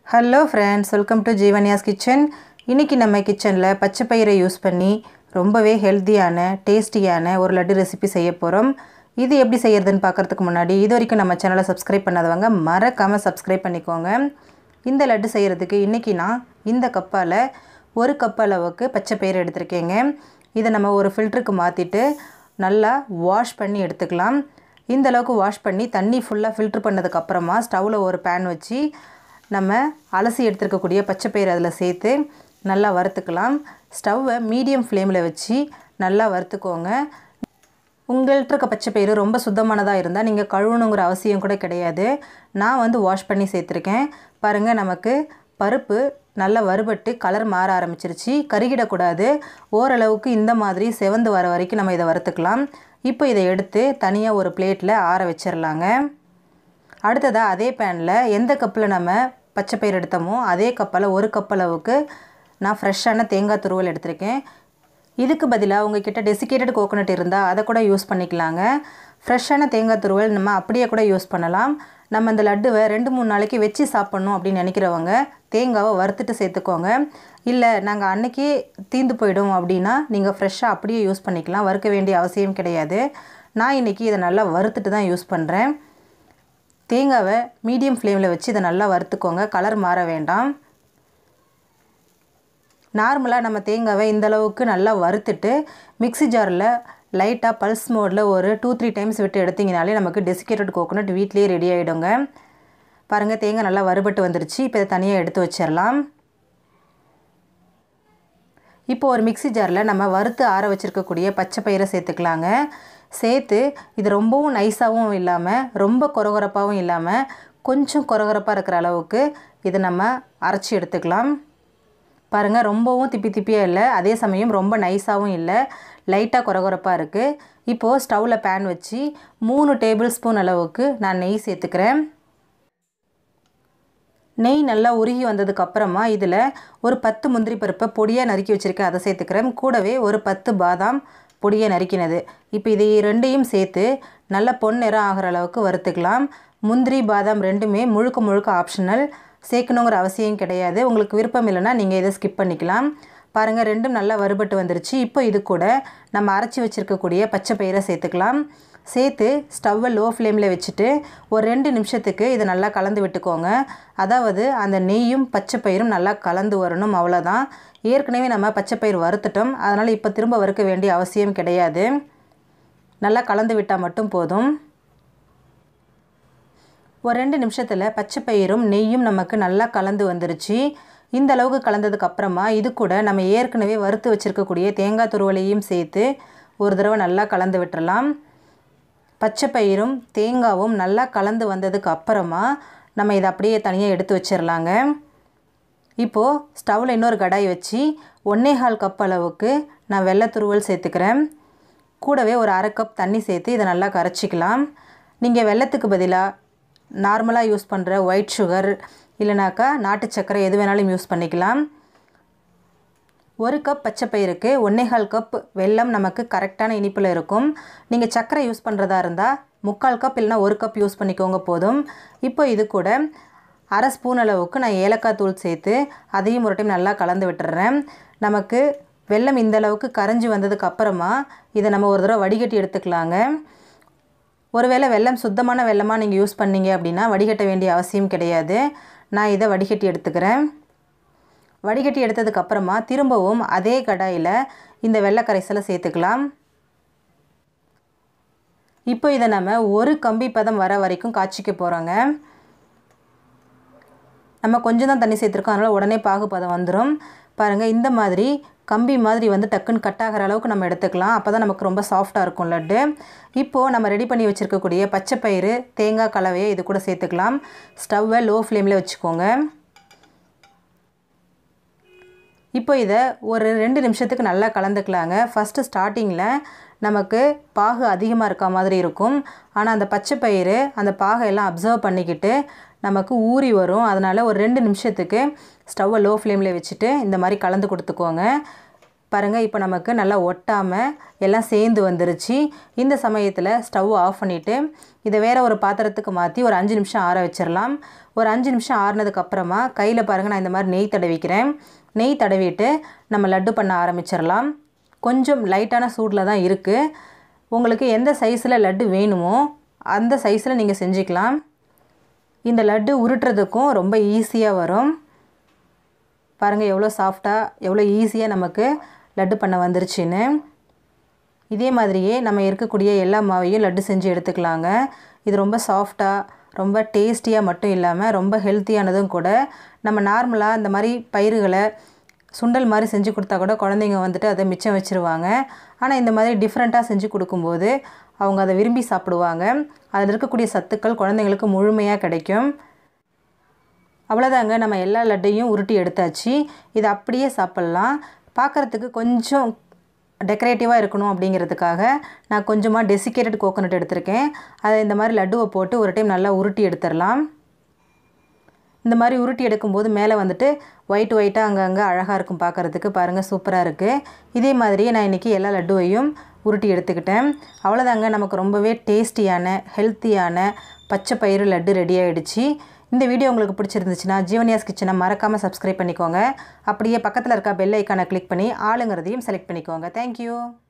hello friends welcome to Jeevanya's kitchen இன்றைக்கி நம்ம கிச்சனில் பச்சை பயிரை யூஸ் பண்ணி ரொம்பவே ஹெல்த்தியான டேஸ்டியான ஒரு லட்டு ரெசிபி செய்ய போகிறோம் இது எப்படி செய்யறதுன்னு பார்க்குறதுக்கு முன்னாடி இது வரைக்கும் நம்ம சேனலை சப்ஸ்கிரைப் பண்ணாதவங்க மறக்காமல் சப்ஸ்கிரைப் பண்ணிக்கோங்க இந்த லட்டு செய்கிறதுக்கு இன்றைக்கி நான் இந்த கப்பால் ஒரு கப் அளவுக்கு பச்சை பயிறு எடுத்திருக்கேங்க இதை நம்ம ஒரு ஃபில்டருக்கு மாற்றிட்டு நல்லா வாஷ் பண்ணி எடுத்துக்கலாம் இந்த அளவுக்கு வாஷ் பண்ணி தண்ணி ஃபுல்லாக ஃபில்ட்ரு பண்ணதுக்கப்புறமா ஸ்டவ்வில் ஒரு பேன் வச்சு நம்ம அலசி எடுத்துருக்கக்கூடிய பச்சை பயிறு அதில் சேர்த்து நல்லா வறுத்துக்கலாம் ஸ்டவ்வை மீடியம் ஃப்ளேமில் வச்சு நல்லா வறுத்துக்கோங்க உங்கள்கிட்ட இருக்க பச்சை பயிறு ரொம்ப சுத்தமானதாக இருந்தால் நீங்கள் கழுவணுங்கிற அவசியம் கூட கிடையாது நான் வந்து வாஷ் பண்ணி சேர்த்துருக்கேன் பாருங்கள் நமக்கு பருப்பு நல்லா வறுபட்டு கலர் மாற ஆரம்பிச்சிருச்சு கருகிடக்கூடாது ஓரளவுக்கு இந்த மாதிரி செவந்து வர வரைக்கும் நம்ம இதை வறுத்துக்கலாம் இப்போ இதை எடுத்து தனியாக ஒரு பிளேட்டில் ஆற வச்சிடலாங்க அடுத்ததாக அதே பேனில் எந்த கப்பில் நம்ம பச்சை பயிர் எடுத்தோமோ அதே கப்பில் ஒரு கப் அளவுக்கு நான் ஃப்ரெஷ்ஷான தேங்காய் துருவல் எடுத்திருக்கேன் இதுக்கு பதிலாக உங்ககிட்ட டெசிகேட்டட் கோகோனட் இருந்தால் அதை கூட யூஸ் பண்ணிக்கலாங்க ஃப்ரெஷ்ஷான தேங்காய் துருவல் நம்ம அப்படியே கூட யூஸ் பண்ணலாம் நம்ம இந்த லட்டுவை ரெண்டு மூணு நாளைக்கு வச்சு சாப்பிட்ணும் அப்படின்னு நினைக்கிறவங்க தேங்காவை வறுத்துட்டு சேர்த்துக்கோங்க இல்லை நாங்கள் அன்னைக்கே தீந்து போயிடும் அப்படின்னா நீங்கள் ஃப்ரெஷ்ஷாக அப்படியே யூஸ் பண்ணிக்கலாம் வறுக்க வேண்டிய அவசியம் கிடையாது நான் இன்றைக்கி இதை நல்லா வறுத்துட்டு தான் யூஸ் பண்ணுறேன் தேங்காவை மீடியம் ஃப்ளேமில் வச்சு இதை நல்லா வறுத்துக்கோங்க கலர் மாற வேண்டாம் நார்மலாக நம்ம தேங்காவை இந்த அளவுக்கு நல்லா வறுத்துட்டு மிக்ஸி ஜாரில் லைட்டாக பல்ஸ் மோடில் ஒரு டூ த்ரீ டைம்ஸ் விட்டு எடுத்திங்கனாலே நமக்கு டெசிகேட்டட் கோகோனட் வீட்லேயே ரெடி ஆகிடுங்க பாருங்கள் தேங்காய் நல்லா வறுபட்டு வந்துருச்சு இப்போ இதை தனியாக எடுத்து வச்சிடலாம் இப்போ ஒரு மிக்ஸி ஜாரில் நம்ம வறுத்து ஆற வச்சுருக்கக்கூடிய பச்சை பயிரை சேர்த்துக்கலாங்க சேர்த்து இது ரொம்பவும் நைஸாகவும் இல்லாமல் ரொம்ப கொரகொரப்பாகவும் இல்லாமல் கொஞ்சம் கொரகொரப்பாக இருக்கிற அளவுக்கு இதை நம்ம அரைச்சி எடுத்துக்கலாம் பாருங்கள் ரொம்பவும் திப்பி திப்பியாக இல்லை அதே சமயம் ரொம்ப நைஸாகவும் இல்லை லைட்டாக கொரகொரப்பாக இருக்குது இப்போது ஸ்டவ்வில் பேன் வச்சு மூணு டேபிள் ஸ்பூன் அளவுக்கு நான் நெய் சேர்த்துக்கிறேன் நெய் நல்லா உருகி வந்ததுக்கப்புறமா இதில் ஒரு பத்து முந்திரி பருப்பை பொடியாக நறுக்கி வச்சுருக்கேன் அதை சேர்த்துக்கிறேன் கூடவே ஒரு பத்து பாதாம் பொடியை நறுக்கினது இப்போ இதை ரெண்டையும் சேர்த்து நல்ல பொன் நிறம் ஆகிற அளவுக்கு வறுத்துக்கலாம் முந்திரி பாதாம் ரெண்டுமே முழுக்க முழுக்க ஆப்ஷனல் சேர்க்கணுங்கிற அவசியம் கிடையாது உங்களுக்கு விருப்பம் இல்லைன்னா நீங்கள் இதை ஸ்கிப் பண்ணிக்கலாம் பாருங்கள் ரெண்டும் நல்லா வறுபட்டு வந்துருச்சு இப்போ இது கூட நம்ம அரைச்சி வச்சுருக்கக்கூடிய பச்சை பயிரை சேர்த்துக்கலாம் சேர்த்து ஸ்டவ்வை லோ ஃப்ளேமில் வச்சுட்டு ஒரு ரெண்டு நிமிஷத்துக்கு இதை நல்லா கலந்து விட்டுக்கோங்க அதாவது அந்த நெய்யும் பச்சை பயிரும் நல்லா கலந்து வரணும் அவ்வளோதான் ஏற்கனவே நம்ம பச்சை பயிர் வறுத்துட்டோம் அதனால் இப்போ திரும்ப வறுக்க வேண்டிய அவசியம் கிடையாது நல்லா கலந்து விட்டால் மட்டும் போதும் ஒரு ரெண்டு நிமிஷத்தில் பச்சை பயிரும் நெய்யும் நமக்கு நல்லா கலந்து வந்துருச்சு இந்த அளவுக்கு கலந்ததுக்கு அப்புறமா இது கூட நம்ம ஏற்கனவே வறுத்து வச்சுருக்கக்கூடிய தேங்காய் துருவலையும் சேர்த்து ஒரு தடவை நல்லா கலந்து விட்டுறலாம் பச்சை பயிரும் தேங்காவும் நல்லா கலந்து வந்ததுக்கு அப்புறமா நம்ம இதை அப்படியே தனியாக எடுத்து வச்சிடலாங்க இப்போது ஸ்டவ்வில் இன்னொரு கடாய் வச்சு ஒன்றே கால் கப் அளவுக்கு நான் வெள்ளை துருவல் சேர்த்துக்கிறேன் கூடவே ஒரு அரை கப் தண்ணி சேர்த்து இதை நல்லா கரைச்சிக்கலாம் நீங்கள் வெள்ளத்துக்கு பதிலாக நார்மலாக யூஸ் பண்ணுற ஒயிட் சுகர் இல்லைனாக்கா நாட்டு சர்க்கரை எது வேணாலும் யூஸ் பண்ணிக்கலாம் ஒரு கப் பச்சை பயிருக்கு ஒன்றேகால் கப் வெல்லம் நமக்கு கரெக்டான இனிப்பில் இருக்கும் நீங்கள் சர்க்கரை யூஸ் பண்ணுறதா இருந்தால் முக்கால் கப் இல்லைனா ஒரு கப் யூஸ் பண்ணிக்கோங்க போதும் இப்போ இது கூட அரை ஸ்பூன் அளவுக்கு நான் ஏலக்காய் தூள் சேர்த்து அதையும் ஒரு டைம் நல்லா கலந்து விட்டுறேன் நமக்கு வெல்லம் இந்த அளவுக்கு கரைஞ்சி வந்ததுக்கு அப்புறமா இதை நம்ம ஒரு தடவை வடிகட்டி எடுத்துக்கலாங்க ஒருவேளை வெல்லம் சுத்தமான வெல்லமாக நீங்கள் யூஸ் பண்ணீங்க அப்படின்னா வடிகட்ட வேண்டிய அவசியம் கிடையாது நான் இதை வடிகட்டி எடுத்துக்கிறேன் வடிகட்டி எடுத்ததுக்கப்புறமா திரும்பவும் அதே கடாயில் இந்த வெள்ளை கரைசலை சேர்த்துக்கலாம் இப்போ இதை நம்ம ஒரு கம்பி பதம் வர வரைக்கும் காய்ச்சிக்க போகிறோங்க நம்ம கொஞ்சம் தான் தண்ணி சேர்த்துருக்கோம் அதனால் உடனே பாகு பதம் வந்துடும் பாருங்கள் இந்த மாதிரி கம்பி மாதிரி வந்து டக்குன்னு கட் ஆகிற அளவுக்கு நம்ம எடுத்துக்கலாம் அப்போ தான் நமக்கு ரொம்ப சாஃப்டாக இருக்கும் லட்டு இப்போது நம்ம ரெடி பண்ணி வச்சுருக்கக்கூடிய பச்சை பயிறு தேங்காய் கலவையை இது கூட சேர்த்துக்கலாம் ஸ்டவ்வை லோ ஃப்ளேமில் வச்சுக்கோங்க இப்போ இதை ஒரு ரெண்டு நிமிஷத்துக்கு நல்லா கலந்துக்கலாங்க ஃபஸ்ட்டு ஸ்டார்டிங்கில் நமக்கு பாகு அதிகமாக இருக்க மாதிரி இருக்கும் ஆனால் அந்த பச்சை பயிறு அந்த பாகை எல்லாம் அப்சர்வ் பண்ணிக்கிட்டு நமக்கு ஊறி வரும் அதனால் ஒரு ரெண்டு நிமிஷத்துக்கு ஸ்டவ்வை லோ ஃப்ளேமில் வச்சுட்டு இந்த மாதிரி கலந்து கொடுத்துக்கோங்க பாருங்கள் இப்போ நமக்கு நல்லா ஒட்டாமல் எல்லாம் சேர்ந்து வந்துருச்சு இந்த சமயத்தில் ஸ்டவ் ஆஃப் பண்ணிவிட்டு இதை வேறு ஒரு பாத்திரத்துக்கு மாற்றி ஒரு அஞ்சு நிமிஷம் ஆற வச்சிடலாம் ஒரு அஞ்சு நிமிஷம் ஆறுனதுக்கப்புறமா கையில் பாருங்கள் நான் இந்த மாதிரி நெய் தடவிக்கிறேன் நெய் தடவிட்டு நம்ம லட்டு பண்ண ஆரம்பிச்சிடலாம் கொஞ்சம் லைட்டான சூடில் தான் இருக்குது உங்களுக்கு எந்த சைஸில் லட்டு வேணுமோ அந்த சைஸில் நீங்கள் செஞ்சுக்கலாம் இந்த லட்டு உருட்டுறதுக்கும் ரொம்ப ஈஸியாக வரும் பாருங்கள் எவ்வளோ சாஃப்டாக எவ்வளோ ஈஸியாக நமக்கு லட்டு பண்ண வந்துருச்சுன்னு இதே மாதிரியே நம்ம இருக்கக்கூடிய எல்லா மாவையும் லட்டு செஞ்சு எடுத்துக்கலாங்க இது ரொம்ப சாஃப்டாக ரொம்ப டேஸ்டியாக மட்டும் இல்லாமல் ரொம்ப ஹெல்த்தியானதும் கூட நம்ம நார்மலாக இந்த மாதிரி பயிர்களை சுண்டல் மாதிரி செஞ்சு கொடுத்தா கூட குழந்தைங்க வந்துட்டு அதை மிச்சம் வச்சுருவாங்க ஆனால் இந்த மாதிரி டிஃப்ரெண்ட்டாக செஞ்சு கொடுக்கும்போது அவங்க அதை விரும்பி சாப்பிடுவாங்க அதில் இருக்கக்கூடிய சத்துக்கள் குழந்தைங்களுக்கு முழுமையாக கிடைக்கும் அவ்வளோதாங்க நம்ம எல்லா லட்டையும் உருட்டி எடுத்தாச்சு இதை அப்படியே சாப்பிட்லாம் பார்க்குறதுக்கு கொஞ்சம் டெக்கரேட்டிவாக இருக்கணும் அப்படிங்கிறதுக்காக நான் கொஞ்சமாக டெசிகேட்டட் கோகோனட் எடுத்திருக்கேன் அதை இந்த மாதிரி லட்டுவை போட்டு ஒரு டைம் நல்லா உருட்டி எடுத்துடலாம் இந்த மாதிரி உருட்டி எடுக்கும்போது மேலே வந்துட்டு ஒயிட் ஒயிட்டாக அங்கங்கே அழகாக இருக்கும் பார்க்குறதுக்கு பாருங்கள் சூப்பராக இருக்குது இதே மாதிரியே நான் இன்றைக்கி எல்லா லட்டுவையும் உருட்டி எடுத்துக்கிட்டேன் அவ்வளோதாங்க நமக்கு ரொம்பவே டேஸ்டியான ஹெல்த்தியான பச்சை பயிறு லட்டு ரெடி ஆகிடுச்சு இந்த வீடியோ உங்களுக்கு பிடிச்சிருந்துச்சுன்னா ஜீவனியாஸ் கிச்சனை மறக்காமல் சப்ஸ்கிரைப் பண்ணிக்கோங்க அப்படியே பக்கத்தில் இருக்க பெல் ஐக்கானை கிளிக் பண்ணி ஆளுங்கிறதையும் செலக்ட் பண்ணிக்கோங்க தேங்க்யூ